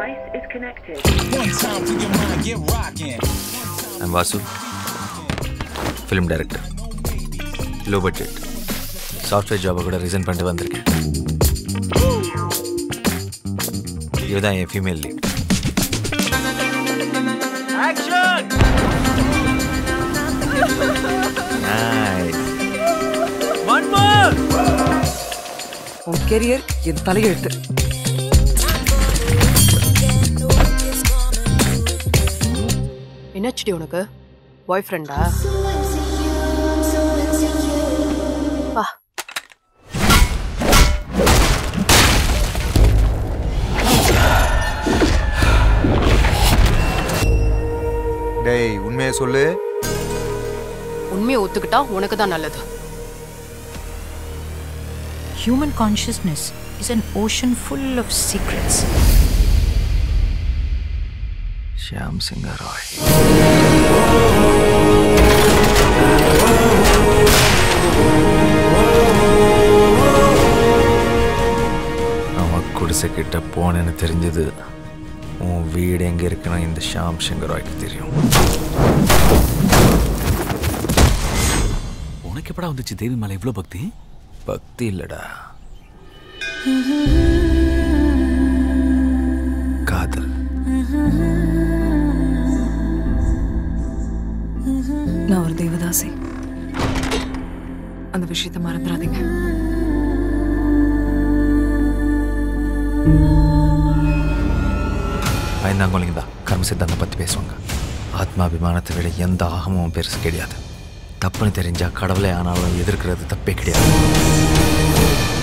device is connected. One time for your mind, get rocking. I'm Vasu film director low budget software ஜாபை கூட resign பண்ணிட்டு வந்திருக்கேன் இதுதான் என் ஃபீமேல் லீட் உன் கெரியர் என் தலையெழுத்து என்னாச்சுடி உனக்கு பாய் ஃப்ரெண்டா வா டேய் உண்மையை சொல்லு உண்மையை ஒத்துக்கிட்டா உனக்கு தான் நல்லது Human consciousness is an ocean full of secrets. Shyam சிங்க ராய் அவன் குடிசை கிட்ட போனேன்னு தெரிஞ்சது உன் வீடு எங்க இருக்குன்னு இந்த ஷாம் சிங்க ராய்க்கு தெரியும் உனக்கு எப்படா வந்துச்சு தேவி மேல இவ்வளோ பக்தி பக்தி இல்லடா காதல் நான் ஒரு தேவதாசி அந்த விஷயத்தை மறந்துடாதீங்க பயந்தாங்கோலிங்க தான் கர்ம சித்தாந்தம் பற்றி பேசுவாங்க ஆத்மாபிமானத்தை விட எந்த ஆகமும் பெருசு கிடையாது தப்புன்னு தெரிஞ்சா கடவுளே ஆனாலும் எதிர்க்கிறது தப்பே கிடையாது